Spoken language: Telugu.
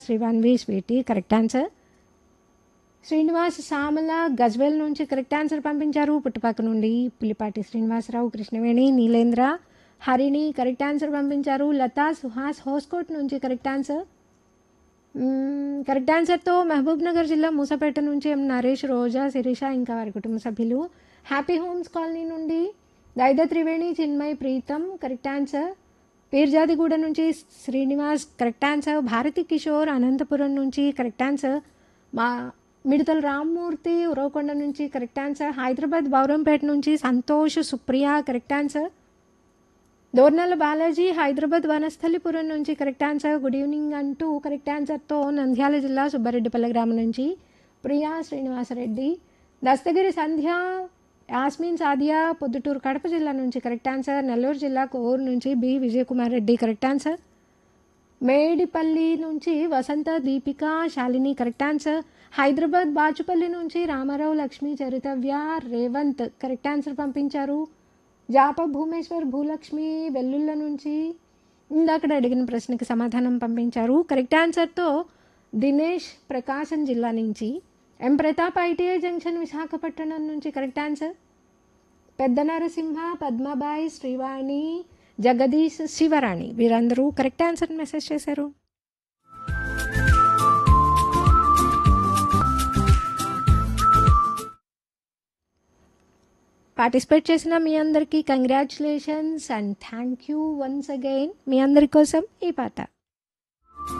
శ్రీవాన్వి Sweety correct answer Srinivas Samala Gajwel నుంచి కరెక్ట్ ఆన్సర్ పంపించారు పుట్టుపక్క నుండి పులిపాటి శ్రీనివాసరావు కృష్ణవేణి నీలేంద్ర హరిణి కరెక్ట్ ఆన్సర్ పంపించారు లతా సుహాస్ హోస్కోట్ నుంచి కరెక్ట్ ఆన్సర్ మ్మ్, కరెక్ట్ ఆన్సర్తో మహబూబ్ నగర్ జిల్లా మూసపేట నుంచి ఎం నరేష్ రోజా శిరీష ఇంకా వారి కుటుంబ సభ్యులు హ్యాపీ హోమ్స్ కాలనీ నుండి దైద త్రివేణి చిన్మయ్ ప్రీతం కరెక్ట్ ఆన్సర్ పీర్జాదిగూడ నుంచి శ్రీనివాస్ కరెక్ట్ ఆన్సర్ భారతి కిషోర్ అనంతపురం నుంచి కరెక్ట్ ఆన్సర్ మా మిడతల రామ్మూర్తి ఉరవకొండ నుంచి కరెక్ట్ ఆన్సర్ హైదరాబాద్ బౌరంపేట నుంచి సంతోష్ సుప్రియ కరెక్ట్ ఆన్సర్ దోర్నల్ల బాలాజీ హైదరాబాద్ వనస్థలిపురం నుంచి కరెక్ట్ ఆన్సర్ గుడ్ ఈవినింగ్ అంటూ కరెక్ట్ ఆన్సర్తో నంద్యాల జిల్లా సుబ్బారెడ్డిపల్లి గ్రామం నుంచి ప్రియా శ్రీనివాసరెడ్డి దస్తగిరి సంధ్య యాస్మిన్ సాదియా పొద్దుటూరు కడప జిల్లా నుంచి కరెక్ట్ ఆన్సర్ నెల్లూరు జిల్లా కోవూరు నుంచి B Vijayakumar Reddy correct answer Medipalli నుంచి వసంత దీపిక శాలిని కరెక్ట్ ఆన్సర్ హైదరాబాద్ బాచుపల్లి నుంచి రామారావు లక్ష్మి చరితవ్య రేవంత్ కరెక్ట్ ఆన్సర్ పంపించారు జాప భూమేశ్వర్ భూలక్ష్మి వెల్లుల్ల నుంచి ఇందాక అడిగిన ప్రశ్నకి సమాధానం పంపించారు కరెక్ట్ ఆన్సర్తో దినేష్ ప్రకాశం జిల్లా నుంచి M Pratap ITI junction Visakhapatnam నుంచి కరెక్ట్ ఆన్సర్ పెద్ద నరసింహ పద్మబాయి శ్రీవాణి జగదీష్ శివరాణి వీరందరూ కరెక్ట్ ఆన్సర్ మెసేజ్ చేశారు పార్టిసిపేట్ చేసిన మీ అందరికీ congratulations and thank you once again మీ అందరి కోసం ఈ పాట